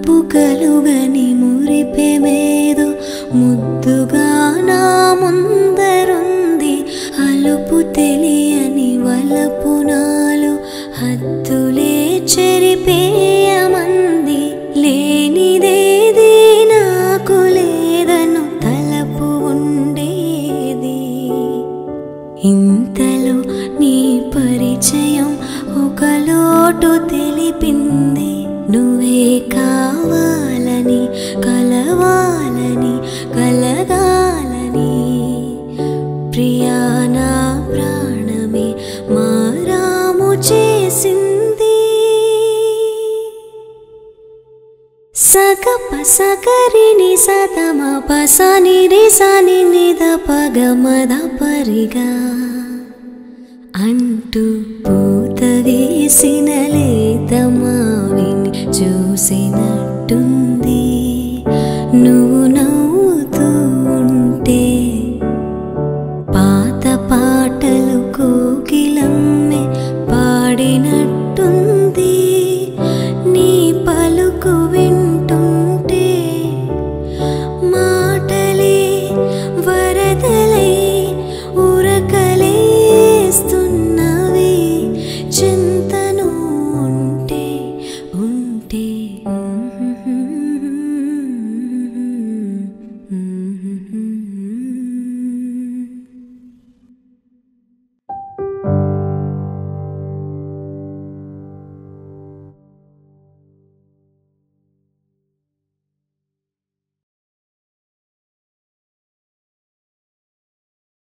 మునుపు కలుగని మురిపెమేదో ముద్దుగా నా ముందరుంది అలుపు తెలియని వలపు నాలో హద్దులే చెరిపేయమంది లేనిదేది నాకు లేదను తలపు ఉండేది ఇంతలో నీ పరిచయం ఒక లోటు తెలిపింది నువ్వే కావాలని కలవాలని కలగాలని ప్రియా నా ప్రాణమే మారాము చేసింది సగప సగరిని సతమ పసని రిసని నిద పగమద పరిగా అంటూ పూత వేసిన